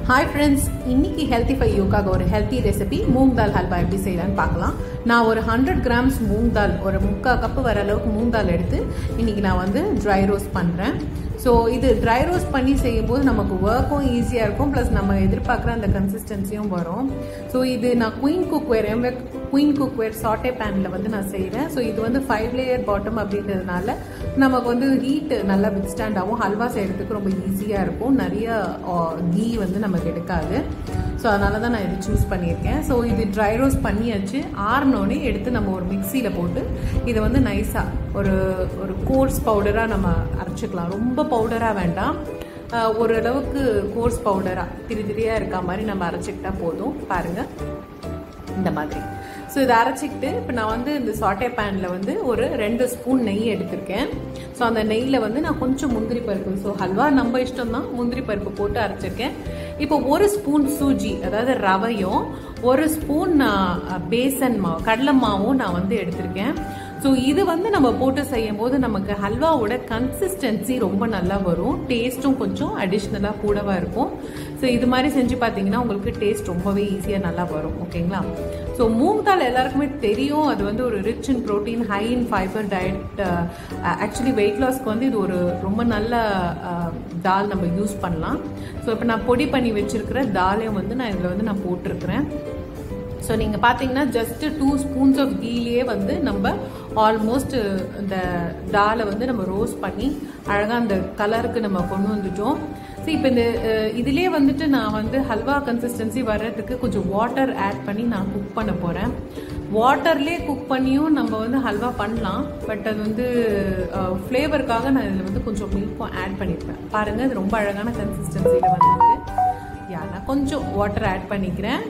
hi friends இன்னைக்கு healthy ஃபை யோகாக ஒரு ஹெல்த்தி ரெசிபி மூங் தால் ஹல்வா எப்படி செய்யலான்னு பார்க்கலாம் நான் ஒரு ஹண்ட்ரட் கிராம்ஸ் மூங் தால் ஒரு முக்கால் கப்பு வர அளவுக்கு மூங் தால் எடுத்து இன்னைக்கு நான் வந்து ட்ரை ரோஸ்ட் பண்ணுறேன் ஸோ இது ட்ரை ரோஸ்ட் பண்ணி செய்யும்போது நமக்கு ஒர்க்கும் ஈஸியாக இருக்கும் ப்ளஸ் நம்ம எதிர்பார்க்குற அந்த கன்சிஸ்டன்சியும் வரும் ஸோ இது நான் குயின் குக்வேர் எம்வேக் குயின் குக்வேர் சாட்டே பேனில் வந்து நான் செய்கிறேன் ஸோ இது வந்து ஃபைவ் லேயர் பாட்டம் அப்படின்றதுனால நமக்கு வந்து ஹீட் நல்லா வித்ஸ்டாண்ட் ஆகும் ஹல்வா செய்கிறதுக்கு ரொம்ப ஈஸியாக இருக்கும் நிறைய கீ வந்து நமக்கு எடுக்காது ஸோ அதனால தான் நான் இது சூஸ் பண்ணியிருக்கேன் ஸோ இது ட்ரை ரோஸ்ட் பண்ணியாச்சு ஆறினோடனே எடுத்து நம்ம ஒரு மிக்சியில் போட்டு இதை வந்து நைஸாக ஒரு ஒரு கோர்ஸ் பவுடராக நம்ம அரைச்சிக்கலாம் ரொம்ப பவுடராக வேண்டாம் ஓரளவுக்கு கோர்ஸ் பவுடராக திரி திரியாக இருக்க மாதிரி நம்ம அரைச்சிக்கிட்டா போதும் பாருங்கள் இந்த மாதிரி ஸோ இதை அரைச்சிக்கிட்டு இப்போ நான் வந்து இந்த சாட்டே பேனில் வந்து ஒரு ரெண்டு ஸ்பூன் நெய் எடுத்திருக்கேன் ஸோ அந்த நெய்யில் வந்து நான் கொஞ்சம் முந்திரி பருப்பு ஸோ ஹல்வா நம்ம இஷ்டம் தான் முந்திரி பருப்பு போட்டு அரைச்சிருக்கேன் இப்போ ஒரு ஸ்பூன் சூஜி அதாவது ரவையும் ஒரு ஸ்பூன் பேசன் மாவு கடலை மாவும் நான் வந்து எடுத்திருக்கேன் ஸோ இது வந்து நம்ம போட்டு செய்யும் போது நமக்கு ஹல்வாவோட கன்சிஸ்டன்சி ரொம்ப நல்லா வரும் டேஸ்ட்டும் கொஞ்சம் அடிஷ்னலாக கூடவா இருக்கும் ஸோ இது மாதிரி செஞ்சு பார்த்தீங்கன்னா உங்களுக்கு டேஸ்ட் ரொம்பவே ஈஸியாக நல்லா வரும் ஓகேங்களா ஸோ மூங் தால் எல்லாருக்குமே தெரியும் அது வந்து ஒரு rich in protein high in fibre diet actually weight லாஸ்க்கு வந்து இது ஒரு ரொம்ப நல்ல தால் நம்ம யூஸ் பண்ணலாம் ஸோ இப்போ நான் பொடி பண்ணி வச்சிருக்கிற தாலையும் வந்து நான் இதில் வந்து நான் போட்டிருக்கிறேன் ஸோ நீங்கள் பார்த்தீங்கன்னா ஜஸ்ட் டூ ஸ்பூன்ஸ் ஆஃப் கீலேயே வந்து நம்ம ஆல்மோஸ்ட் இந்த தாலை வந்து நம்ம ரோஸ்ட் பண்ணி அழகாக அந்த கலருக்கு நம்ம கொண்டு வந்துட்டோம் ஸோ இப்போ இந்த இதுலேயே வந்துட்டு நான் வந்து ஹல்வா கன்சிஸ்டன்சி வர்றதுக்கு கொஞ்சம் வாட்டர் ஆட் பண்ணி நான் குக் பண்ண போகிறேன் வாட்டர்லேயே குக் பண்ணியும் நம்ம வந்து ஹல்வா பண்ணலாம் பட் அது வந்து ஃப்ளேவருக்காக நான் இதில் வந்து கொஞ்சம் மில்க்கும் ஆட் பண்ணியிருப்பேன் பாருங்கள் இது ரொம்ப அழகான கன்சிஸ்டன்சியில் வந்துருக்கு யா நான் கொஞ்சம் வாட்டர் ஆட் பண்ணிக்கிறேன்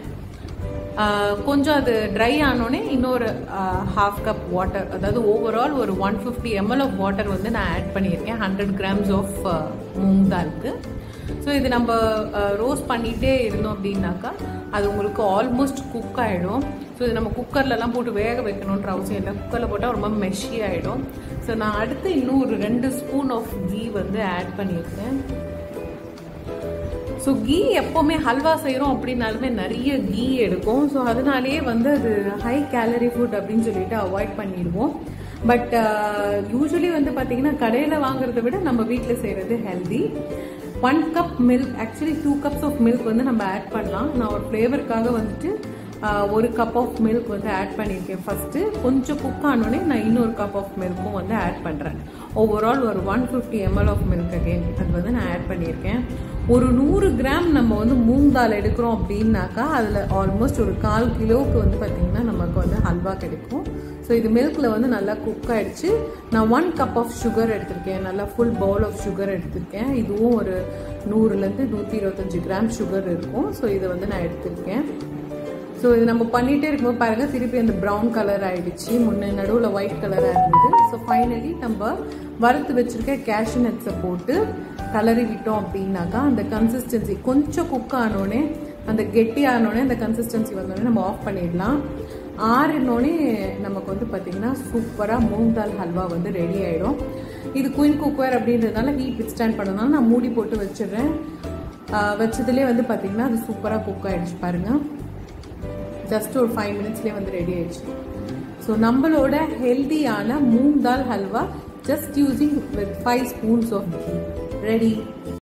கொஞ்சம் அது ட்ரை ஆனோடனே இன்னொரு ஹாஃப் கப் வாட்டர் அதாவது ஓவரால் ஒரு one fifty ml of water வந்து நான் ஆட் பண்ணியிருக்கேன் ஹண்ட்ரட் கிராம்ஸ் ஆஃப் மூங் தாலுக்கு ஸோ இது நம்ம ரோஸ்ட் பண்ணிகிட்டே இருந்தோம் அப்படின்னாக்கா அது உங்களுக்கு ஆல்மோஸ்ட் குக் ஆகிடும் ஸோ இது நம்ம குக்கர்லலாம் போட்டு வேக வைக்கணுன்ற அவசியம் இல்லை குக்கரில் போட்டால் ரொம்ப மெஷி ஆகிடும் ஸோ நான் அடுத்து இன்னும் ஒரு ரெண்டு ஸ்பூன் ஆஃப் கீ வந்து ஆட் பண்ணியிருக்கேன் ஸோ கீ எப்போவுமே ஹல்வா செய்கிறோம் அப்படின்னாலுமே நிறைய கீ எடுக்கும் ஸோ அதனாலேயே வந்து அது ஹை கேலரி ஃபுட் அப்படின்னு சொல்லிட்டு அவாய்ட் பண்ணிடுவோம் பட் யூஸ்வலி வந்து பார்த்தீங்கன்னா கடையில் வாங்குறத விட நம்ம வீட்டில் செய்கிறது healthy one cup milk actually two cups of milk வந்து நம்ம ஆட் பண்ணலாம் நான் ஒரு ஃப்ளேவருக்காக வந்துட்டு ஒரு கப் ஆஃப் மில்க் வந்து ஆட் பண்ணியிருக்கேன் ஃபஸ்ட்டு கொஞ்சம் குக் ஆனோடனே நான் இன்னொரு கப் ஆஃப் மில்க்கும் வந்து ஆட் பண்ணுறேன் ஓவரால் ஒரு one fifty ml of milk again அது வந்து நான் ஆட் பண்ணியிருக்கேன் ஒரு நூறு கிராம் நம்ம வந்து மூங் தால் எடுக்கிறோம் அப்படின்னாக்கா அதில் ஆல்மோஸ்ட் ஒரு கால் கிலோவுக்கு வந்து பார்த்திங்கன்னா நமக்கு வந்து ஹல்வா கிடைக்கும் ஸோ இது மில்கில் வந்து நல்லா குக் ஆகிடுச்சு நான் ஒன் கப் ஆஃப் சுகர் எடுத்திருக்கேன் நல்லா ஃபுல் பவுல் ஆஃப் சுகர் எடுத்திருக்கேன் இதுவும் ஒரு நூறுலேருந்து நூற்றி இருபத்தஞ்சி கிராம் சுகர் இருக்கும் ஸோ இதை வந்து நான் எடுத்திருக்கேன் ஸோ இது நம்ம பண்ணிகிட்டே இருக்கும்போது பாருங்கள் திருப்பி அந்த ப்ரௌன் கலர் ஆகிடுச்சு முன்னே நடுவில் ஒயிட் கலராக இருந்தது ஸோ ஃபைனலி நம்ம வறுத்து வச்சுருக்க கேஷ்யூ நட்ஸை போட்டு கலரி விட்டோம் அப்படின்னாக்கா அந்த கன்சிஸ்டன்சி கொஞ்சம் குக் ஆனோடனே அந்த கெட்டி ஆனோடனே அந்த கன்சிஸ்டன்சி வந்தோடனே நம்ம ஆஃப் பண்ணிடலாம் ஆறினோடனே நமக்கு வந்து பார்த்திங்கன்னா சூப்பராக மூங் தால் ஹல்வா வந்து ரெடி ஆகிடும் இது குயின் குக்வேர் அப்படின்றதுனால ஹீட் வித் ஸ்டாண்ட் பண்ணதுனால நான் மூடி போட்டு வச்சிடுறேன் வச்சதுலேயே வந்து பார்த்திங்கன்னா அது சூப்பராக குக் ஆகிடுச்சு பாருங்கள் ஜஸ்ட் ஒரு ஃபைவ் மினிட்ஸ்லேயே வந்து ரெடி ஆயிடுச்சு ஸோ நம்மளோட ஹெல்தியான moong dal halwa just using with five spoons of ghee ready